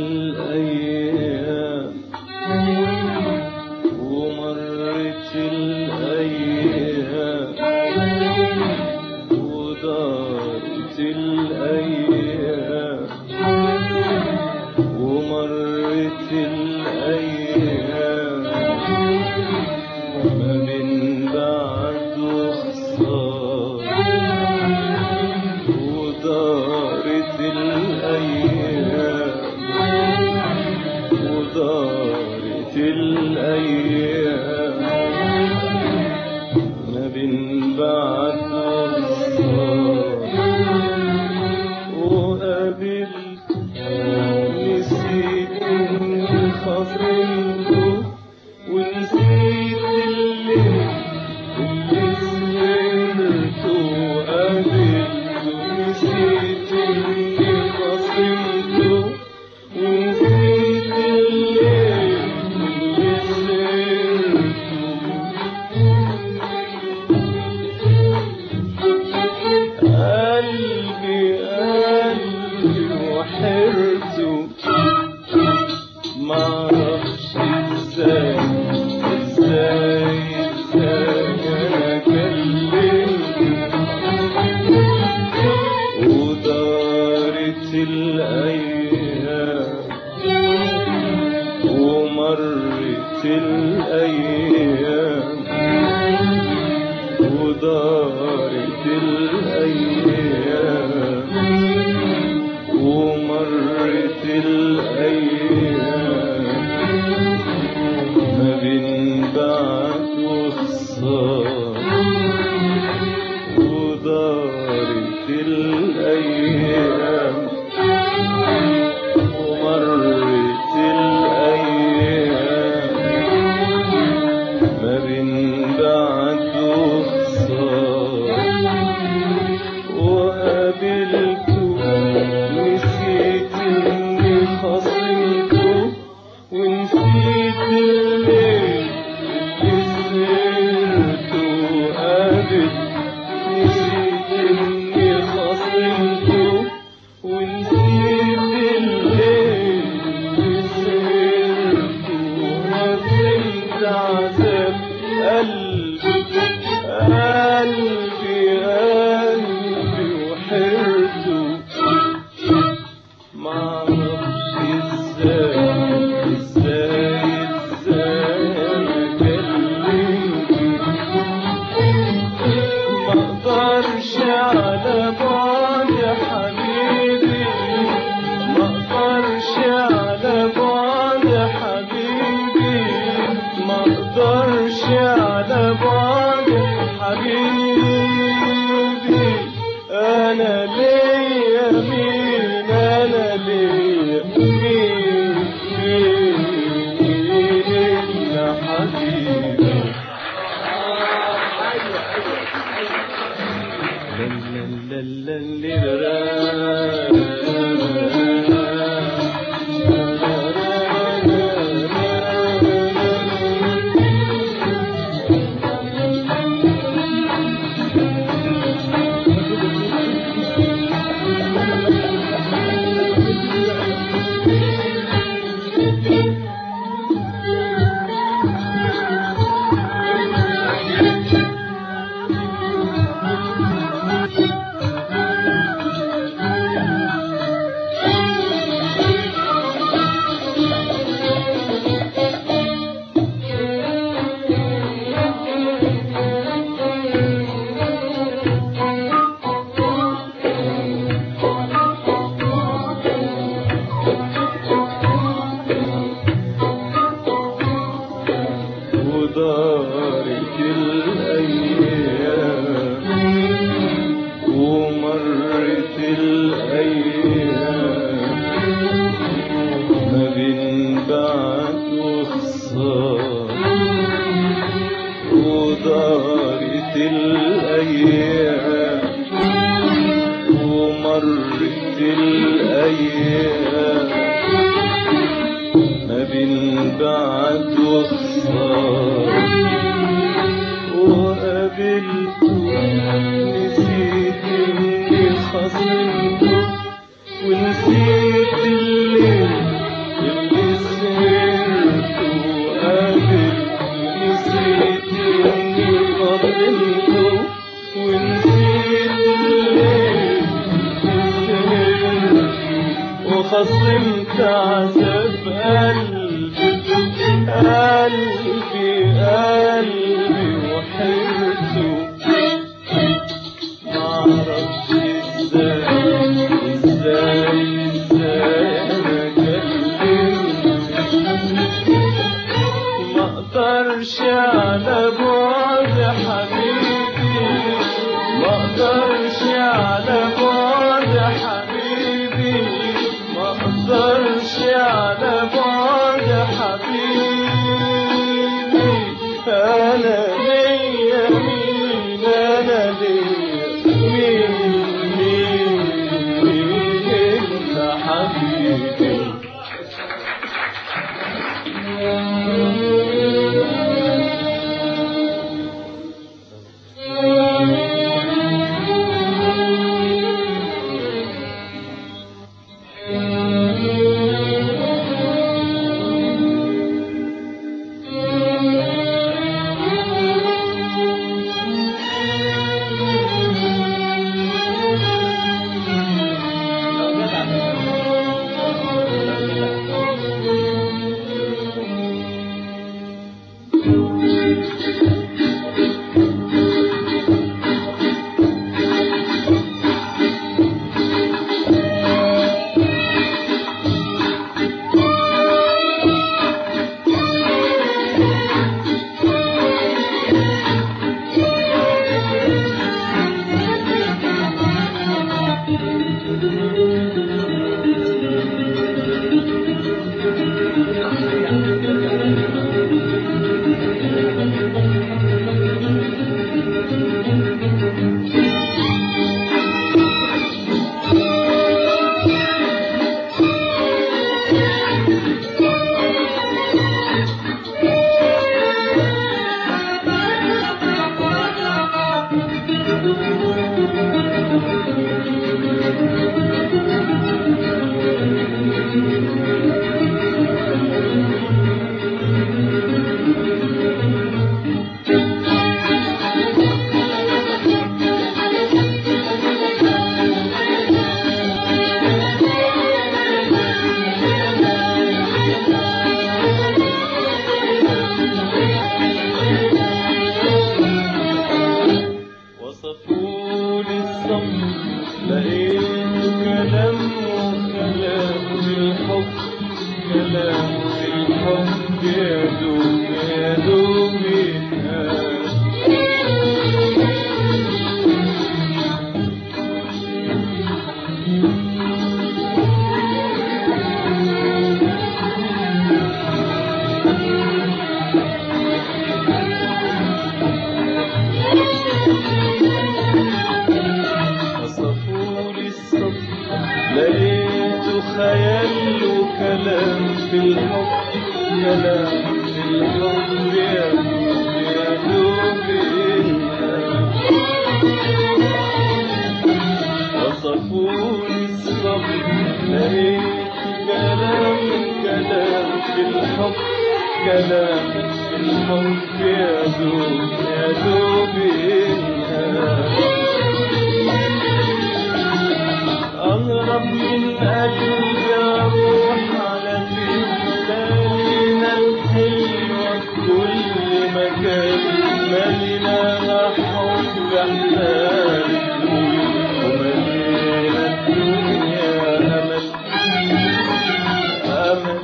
الأيام ومرت الأيام ودارت الأيام ومرت الأيام ما من بعد خسارة ودارت الأيام ودارت الأيام ما بين بعد وقابلت نسيت إني خصمته ونسيت اللي اللي سهرته وقابلته نسيت إني خصمته ونسيت اللي اللي سهرته قلبي قلبي وحرته معرفش ازاي ازاي ازاي انا كلمته ودارت الايام ومرت الايام ودارت الأيام ومرت الأيام ما بين بعد وخسارة ودارت الأيام ومرت الأيام ما بين بعد وخسارة وقابلته نسيت إني خصمته ونسيت الليل اللي سهرته وقابلت نسيت إني خصمته ونسيت الليل اللي سهرته وفهمت عذاب قلبي قلبي قلبي وحرته معرفش ازاي ازاي ازاي انا كلمته مقدرش على بعد حبيبي مقدرش على بعد حبيبي مقدرش على بعد حبيبي انا ليا مين انا ليا مين مين الا حبيبي ودارت الأيام ومرت الأيام ما بين بعد وخسارة ودارت الأيام ومرت الأيام ما بين بعد وخسارة وقابلته نسيت إني خصمته ونسيت الليل عذاب قلبي قلبي قلبي وحيرته معرفش ازاي ازاي ازاي انا كلمت ما اقدرش على بعد حبيبي ما اقدرش على بعد حبيبي ما اقدرش على بعد حبيبي انا ليا مين انا ليا مين مين مين انت حبيبي وصفوا لي الصبر لقيت كلام وكلام في الحب كلام في الحب يا دوب يا دوب ينهار. وصفوا لي الصبر لقيت خيال وكلام في الحب كلام في الحب يا دوب يا دوب ينهار. وصفوا لي الصبر لقيت كلام كلام في الحب كلام في الحب يا دوب يا دوب ينهار. أغرب من قلبي أروح على ليلنا الحلوة في كل مكان ملينا حب أحلام وملينا الدنيا أمل أمل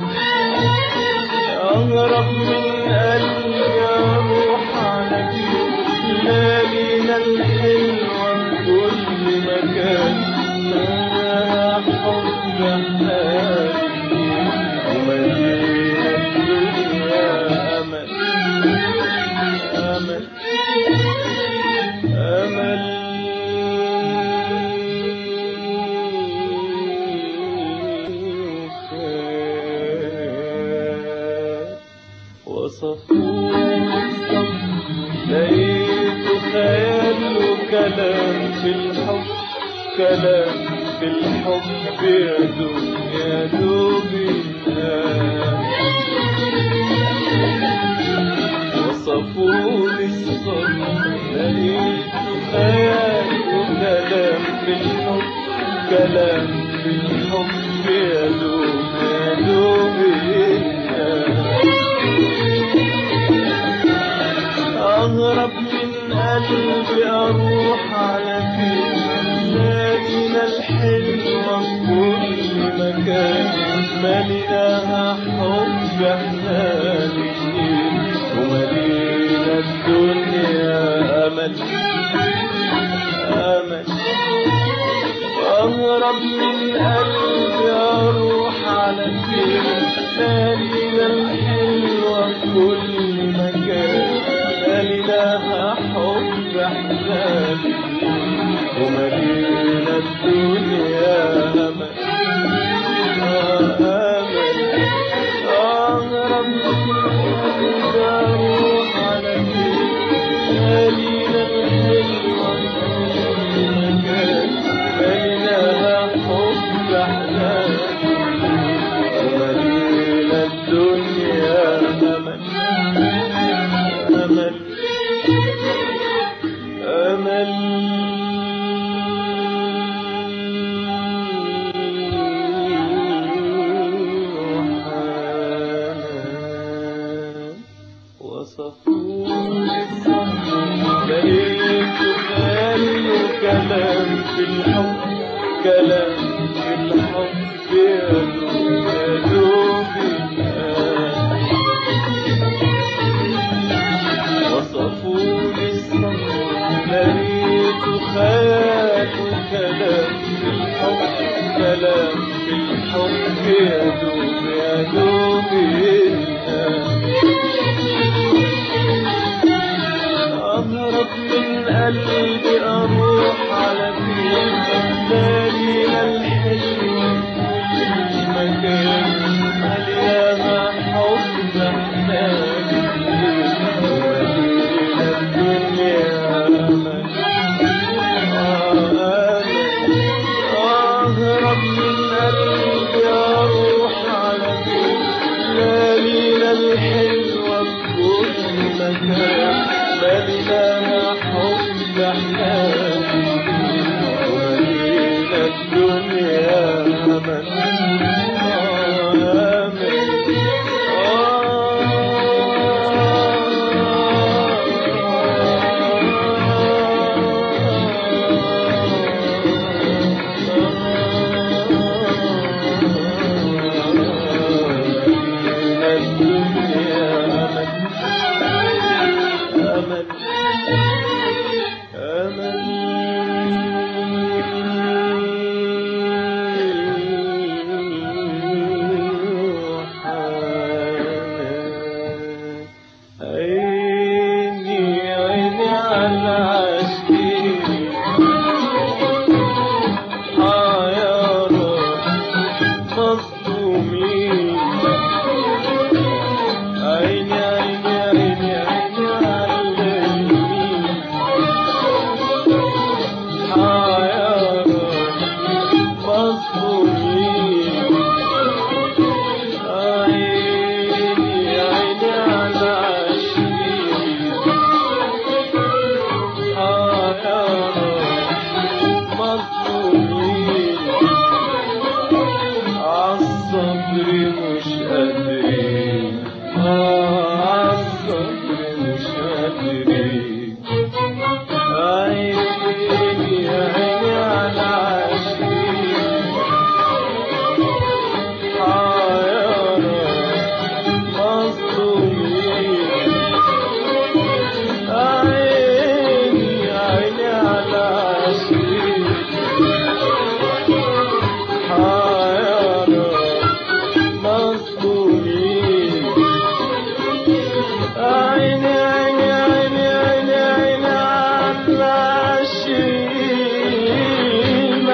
أغرب من قلبي أروح على ليالينا الحلوة في كل مكان ما حب أحلامي ومدينة الدنيا أمل أمل أمل وصفوا لقيت خيال وكلام في الحب كلام في الحب يا دوب يا دوب ينهار. وصفوا لي الصبر لقيت خيال وكلام في الحب كلام في الحب يا دوب يا مليناها حب احنا الاتنين وملينا الدنيا امل امل اهرب من قلبي اروح على فين ليالينا الحلوه في كل مكان مليناها حب احنا الاتنين وملينا الدنيا امل كلام في الحب كلام في الحب يدوب يدوب الآن وصفوني الصبر لقيت خيال كلام في الحب كلام في الحب يدوب يدوب الآن أهرب من قلبي أروح على فين ليالينا الحلوة في مكان مليانة حب احنا الاتنين وملينا الدنيا أمل أهرب من قلبي أروح على فين ليالينا الحلوة في كل مكان ملينا حب احنا وملينا الدنيا امل الدنيا امل أمل أمل عيني عيني على عشقي حيارى مصدومين عيني عيني عيني عيني على اليمين حيارى مصدومين عيني عيني على عشقي حيارى مصدومين عالصبر مش قادرين عالصبر مش قادرين عيني عيني على عشقي حيارى مصدومين عيني عيني على عشقي حيارى مصدومين عيني عيني عيني عيني عيني على عشقين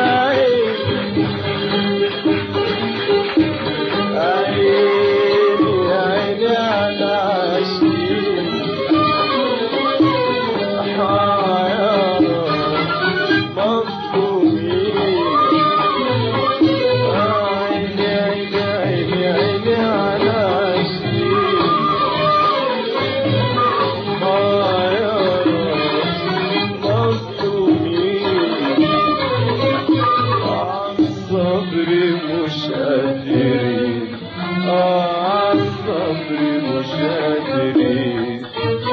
عيني عيني على عشقين حيارى مصدومين عيني عيني عيني عيني على عشقين حيارى مصدومين عالصبر مش قادرين عالصبر مش قادرين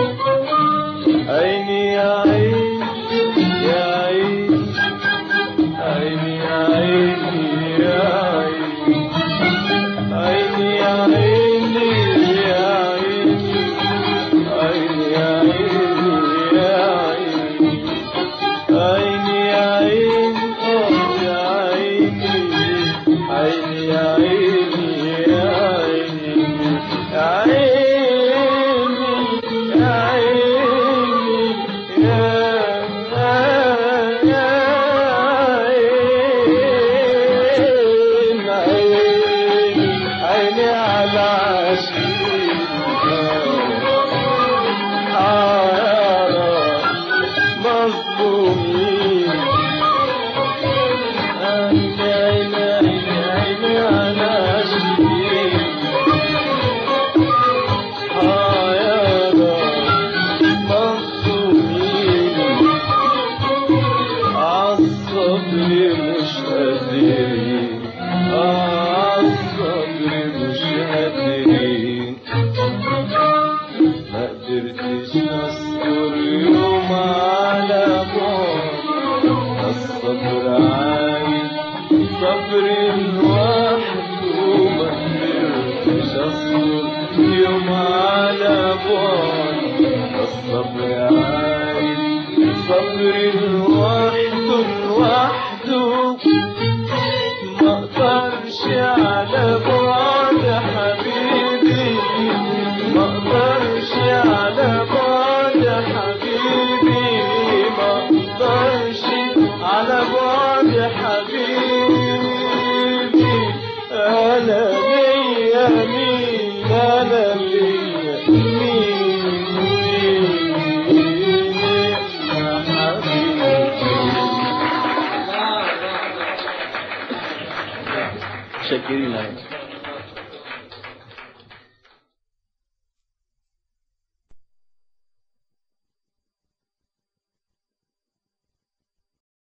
عيني يا عين يا عين عيني يا عيني يا عين عيني العاشقين حيارى مظلومين عيني عيني عيني عيني على عاشقين حيارى مظلومين عالصبر مش قادرين عالصبر مش قادرين ما قدرتش اصبر يوم على بعد الصبر عايز صبر لوحده ما قدرتش اصبر يوم على بعد الصبر عايز صبر لوحده لوحده ما اقدرش على بعد حبيبي ما اقدرش على بعد حبيبي ما اقدرش على بعد حبيبي انا ليا مين انا ليا مين مين يا حبيبي شاكرين عليك